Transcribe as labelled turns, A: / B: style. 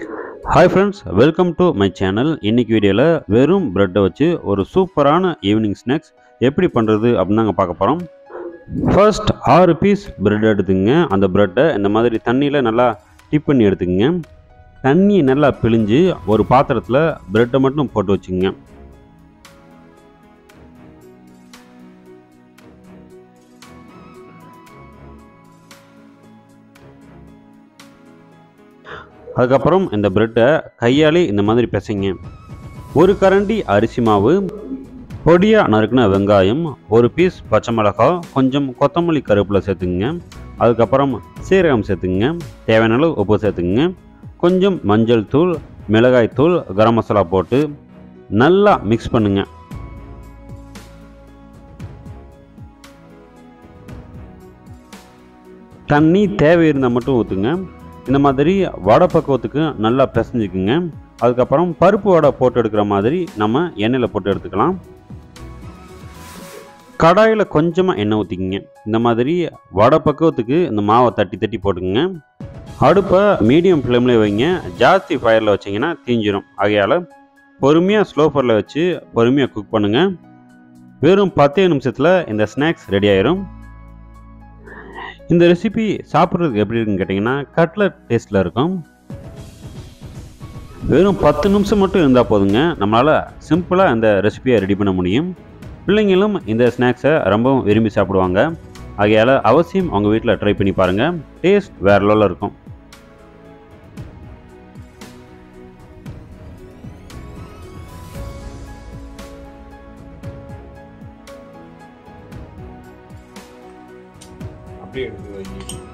A: hi friends welcome to my channel இன்னைக்கு வீடியோவில் வெறும் ப்ரெட்டை வச்சு ஒரு சூப்பரான ஈவினிங் ஸ்நாக்ஸ் எப்படி பண்ணுறது அப்படின்னு நாங்கள் பார்க்க போகிறோம் ஃபர்ஸ்ட் ஆறு பீஸ் பிரெட் எடுத்துங்க அந்த ப்ரெட்டை இந்த மாதிரி தண்ணியில் நல்லா டிப் பண்ணி எடுத்துக்கங்க தண்ணியை நல்லா பிழிஞ்சு ஒரு பாத்திரத்தில் ப்ரெட்டை மட்டும் போட்டு வச்சுங்க அதுக்கப்புறம் இந்த ப்ரெட்டை கையாலே இந்த மாதிரி பிசைங்க ஒரு கரண்டி அரிசி மாவு பொடியாக நறுக்கின வெங்காயம் ஒரு பீஸ் பச்சை மிளகாய் கொஞ்சம் கொத்தமல்லி கருவேப்பிலை சேர்த்துங்க அதுக்கப்புறம் சீரகம் சேர்த்துங்க தேவையான அளவு உப்பு சேர்த்துங்க கொஞ்சம் மஞ்சள் தூள் மிளகாய் தூள் கரம் மசாலா போட்டு நல்லா மிக்ஸ் பண்ணுங்க தண்ணி தேவை இருந்தால் மட்டும் ஊற்றுங்க இந்த மாதிரி வடை பக்குவத்துக்கு நல்லா பிசைஞ்சுக்குங்க அதுக்கப்புறம் பருப்பு வடை போட்டு எடுக்கிற மாதிரி நம்ம எண்ணெயில் போட்டு எடுத்துக்கலாம் கடாயில் கொஞ்சமாக எண்ணெய் ஊற்றிக்கிங்க இந்த மாதிரி வடை பக்குவத்துக்கு இந்த மாவை தட்டி தட்டி போட்டுக்குங்க அடுப்பை மீடியம் ஃப்ளேமில் வைங்க ஜாஸ்தி ஃபயரில் வச்சிங்கன்னா தீஞ்சிரும் ஆகையால் பொறுமையாக ஸ்லோ ஃபயரில் வச்சு பொறுமையாக குக் பண்ணுங்கள் வெறும் பத்தே நிமிஷத்தில் இந்த ஸ்நாக்ஸ் ரெடி ஆயிரும் இந்த ரெசிபி சாப்பிட்றதுக்கு எப்படி இருக்குன்னு கேட்டிங்கன்னா கட்லட் டேஸ்ட்டில் இருக்கும் வெறும் பத்து நிமிஷம் மட்டும் இருந்தால் போதுங்க நம்மளால் சிம்பிளாக இந்த ரெசிபியை ரெடி பண்ண முடியும் பிள்ளைங்களும் இந்த ஸ்நாக்ஸை ரொம்பவும் விரும்பி சாப்பிடுவாங்க ஆகையால் அவசியம் அவங்க வீட்டில் ட்ரை பண்ணி பாருங்கள் டேஸ்ட் வேறு லெவலில் இருக்கும்
B: அப்படியே எடுத்து வைங்க